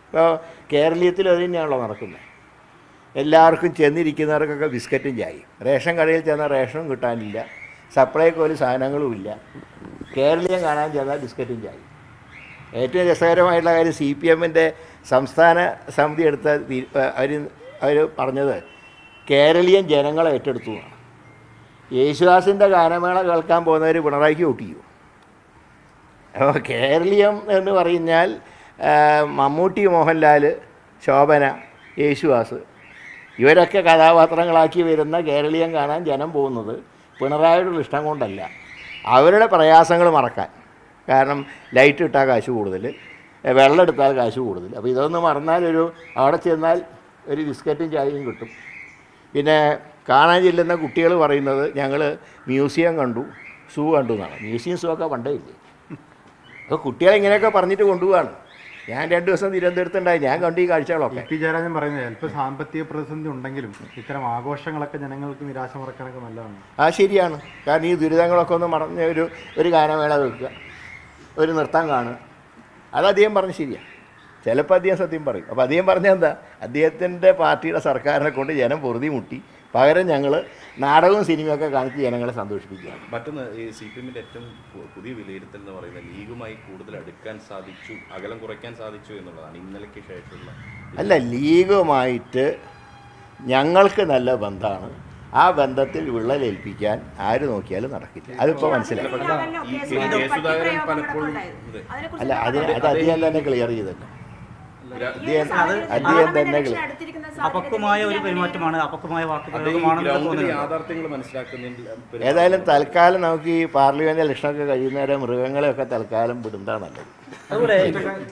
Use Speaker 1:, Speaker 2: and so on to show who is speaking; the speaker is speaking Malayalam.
Speaker 1: ഇപ്പോൾ കേരളീയത്തിൽ അത് തന്നെയാണല്ലോ നടക്കുന്നത് എല്ലാവർക്കും ചെന്നിരിക്കുന്നവർക്കൊക്കെ ബിസ്ക്കറ്റും ചായയും റേഷൻ കടയിൽ ചെന്നാൽ റേഷനും കിട്ടാനില്ല സപ്ലൈക്കോയിൽ സാധനങ്ങളും ഇല്ല കേരളീയം കാണാൻ ചെന്നാൽ ബിസ്ക്കറ്റും ചായയും ഏറ്റവും രസകരമായിട്ടുള്ള കാര്യം സി പി എമ്മിൻ്റെ സംസ്ഥാന സമിതി എടുത്ത അവർ അവർ പറഞ്ഞത് കേരളീയൻ ജനങ്ങളെ ഏറ്റെടുത്തു എന്നാണ് യേശുദാസിൻ്റെ ഗാനമേള കേൾക്കാൻ പോകുന്നവർ പിണറായിക്ക് വോട്ട് ചെയ്യും അപ്പോൾ കേരളീയം എന്ന് പറഞ്ഞാൽ ആ, മമ്മൂട്ടി മോഹൻലാൽ ശോഭന യേശുദാസ് ഇവരൊക്കെ കഥാപാത്രങ്ങളാക്കി വരുന്ന കേരളീയം കാണാൻ ജനം പോകുന്നത് പിണറായിയുടെ ഇഷ്ടം കൊണ്ടല്ല അവരുടെ പ്രയാസങ്ങൾ മറക്കാൻ കാരണം ലൈറ്റ് ഇട്ടാൽ കാശ് കൂടുതൽ എ, വെള്ളം എടുത്താൽ കാശ് കൂടുതൽ അപ്പോൾ ഇതൊന്ന് മറന്നാൽ ഒരു അവിടെ ചെന്നാൽ ഒരു ബിസ്ക്കറ്റും ചായയും കിട്ടും പിന്നെ കാണാൻ ചെല്ലുന്ന കുട്ടികൾ പറയുന്നത് ഞങ്ങൾ മ്യൂസിയം കണ്ടു സൂ കണ്ടു എന്നാണ് മ്യൂസിയം സൂ ഒക്കെ പണ്ടേ ഇല്ലേ അപ്പോൾ കുട്ടികളെ ഇങ്ങനെയൊക്കെ പറഞ്ഞിട്ട് കൊണ്ടുപോവാണ് ഞാൻ രണ്ട് ദിവസം തിരുവനന്തപുരത്തുണ്ടായി ഞാൻ കണ്ടു ഈ കാഴ്ചകളൊക്കെ
Speaker 2: ഇ പി ജയരാജൻ പറയുന്നത് ചിലപ്പോൾ സാമ്പത്തിക പ്രതിസന്ധി ഉണ്ടെങ്കിലും ഇത്തരം ആഘോഷങ്ങളൊക്കെ ജനങ്ങൾക്ക് നിരാശ മറക്കാനൊക്കെ നല്ലതാണ്
Speaker 1: ആ ശരിയാണ് കാരണം ഈ ദുരിതങ്ങളൊക്കെ ഒന്ന് മറഞ്ഞ ഒരു ഒരു ഗാനമേള വെക്കുക ഒരു നൃത്തം കാണുക അത് അദ്ദേഹം പറഞ്ഞ് ശരിയാണ് ചിലപ്പോൾ അദ്ദേഹം സത്യം പറയും അപ്പോൾ അദ്ദേഹം പറഞ്ഞാൽ എന്താ അദ്ദേഹത്തിൻ്റെ പാർട്ടിയുടെ സർക്കാരിനെ കൊണ്ട് ജനം പൊറുതി മുട്ടി പകരം ഞങ്ങൾ നാടകവും സിനിമയൊക്കെ കാണിച്ച് ജനങ്ങളെ സന്തോഷിപ്പിക്കുകയാണ്
Speaker 3: മറ്റൊന്ന് ഈ സി പി എമ്മിന്റെ ഏറ്റവും പു- പുതിയ വിലയിരുത്തൽ എന്ന് പറയുന്നത് ലീഗുമായി കൂടുതൽ അടുക്കാൻ സാധിച്ചു അകലം കുറയ്ക്കാൻ സാധിച്ചു എന്നുള്ളതാണ് ഇന്നലെക്ക് ശേഷമുള്ള
Speaker 1: അല്ല ലീഗുമായിട്ട് ഞങ്ങൾക്ക് നല്ല ബന്ധമാണ് ആ ബന്ധത്തിൽ വിള്ളലേൽപ്പിക്കാൻ ആര് നോക്കിയാലും നടക്കില്ല അതിപ്പോൾ മനസ്സിലായി
Speaker 3: ഈ കെ. ജയസുധാകരൻ പലപ്പോഴും ഇത്
Speaker 1: അല്ല അതിന് അത് അദ്ദേഹം തന്നെ ക്ലിയർ ചെയ്തല്ലോ അദ്ദേഹം അദ്ദേഹം തന്നെ ക്ലിയർ
Speaker 4: അപക്വമായ ഒരു പെരുമാറ്റമാണ് അപക്വമായ വാക്ക്
Speaker 3: അദ്ദേഹം ഈ
Speaker 4: പ്രയോഗമാണെന്ന്
Speaker 3: ഗ്രൗണ്ടിൽ
Speaker 4: തോന്നുന്നുണ്ട്
Speaker 3: യാഥാർത്ഥ്യങ്ങൾ മനസ്സിലാക്കുന്നതിൽ
Speaker 1: ഏതായാലും തൽക്കാലം നമുക്ക് ഈ പാർലമെന്റ് ഇലക്ഷനൊക്കെ കഴിയുന്നവരെ മൃഗങ്ങളെയൊക്കെ തൽക്കാലം വിടുന്നതാണ് നല്ലത്
Speaker 4: അതുപോലെ